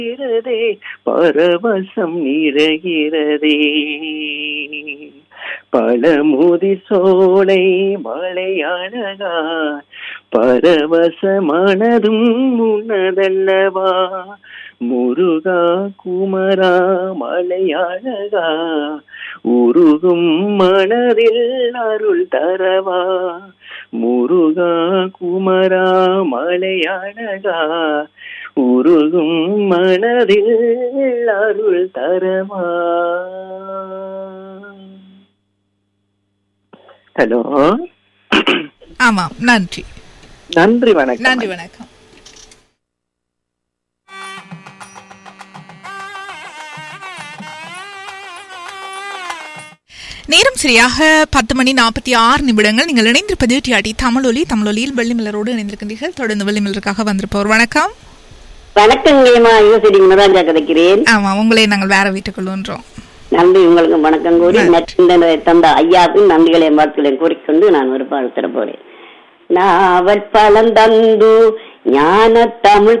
நிறைகிறதே பரவசம் நிறைகிறதே பழமுதிர் சோலை மலையழகா பரவசமானதும் உன்னதல்லவா முருகா குமரா மலையழகா உருகும் மனதில் அருள் தரவா முருகா குமரா மலையழகா உருகும் மனதில் அருள் தரவா ஹலோ ஆமாம் நன்றி நன்றி வணக்கம் நன்றி வணக்கம் நேரம் சரியாக பத்து மணி நாற்பத்தி ஆறு நிமிடங்கள் நீங்கள் இணைந்திருப்பது டிஆடி தமிழொலி தமிழொலியில் வெள்ளிமலரோடு இணைந்திருக்கின்றீர்கள் தொடர்ந்து வெள்ளிமலருக்காக வந்திருப்போர் வணக்கம் வணக்கங்கம்மா யோசடி குணராஜா கிடைக்கிறேன் ஆமா உங்களை நாங்கள் வேற வீட்டுக்குள்ளோன்றோம் நன்றி உங்களுக்கு வணக்கம் கூறி மற்றும் தந்த ஐயாவுக்கும் நன்றிகளையும் வாழ்த்துக்களையும் கூறிக்கொண்டு நான் ஒரு பாடல் தர போறேன் நாவல் பழந்தந்து ஞான தமிழ்